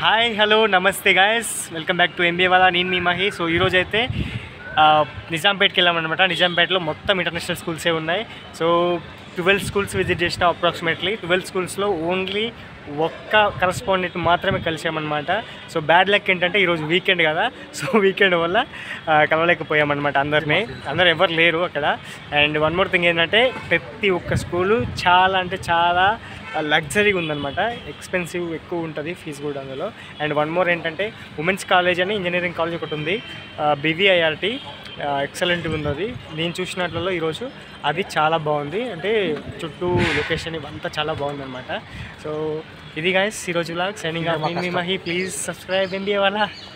hi hello namaste guys welcome back to MBA వాళ్ళ నేను మీ Mahi so ఈరోజు అయితే ఆ, నిజాంపేట్కి వెళ్ళామన్నమాట నిజాంపేట్లో మొత్తం ఇంటర్నేషనల్ స్కూల్సే ఉన్నాయి సో ట్వెల్వ్ స్కూల్స్ విజిట్ చేసిన అప్రాక్సిమేట్లీ ట్వెల్వ్ స్కూల్స్లో ఓన్లీ ఒక్క కరస్పాండెంట్ మాత్రమే కలిసామన్నమాట సో బ్యాడ్ లక్ ఏంటంటే ఈరోజు వీకెండ్ కదా సో వీకెండ్ వల్ల ఆ, కలవలేకపోయామన్నమాట అందరినీ అందరు ఎవరు లేరు అక్కడ అండ్ వన్ మోర్ థింగ్ ఏంటంటే ప్రతి ఒక్క స్కూలు చాలా అంటే చాలా లగ్జరీగా ఉందన్నమాట ఎక్స్పెన్సివ్ ఎక్కువ ఉంటుంది ఫీజు కూడా అందులో అండ్ వన్ మోర్ ఏంటంటే ఉమెన్స్ కాలేజ్ అని ఇంజనీరింగ్ కాలేజ్ ఒకటి ఉంది బీవీఐఆర్టీ ఎక్సలెంట్గా ఉంది అది నేను చూసినట్లలో ఈరోజు అది చాలా బాగుంది అంటే చుట్టూ లొకేషన్ ఇవంతా చాలా బాగుందన్నమాట సో ఇది గాయస్ ఈరోజు లాగ్ సైనింగ్ ఆఫ్ మీ మహి ప్లీజ్ సబ్స్క్రైబ్ ఎంబీఏ వాళ్ళ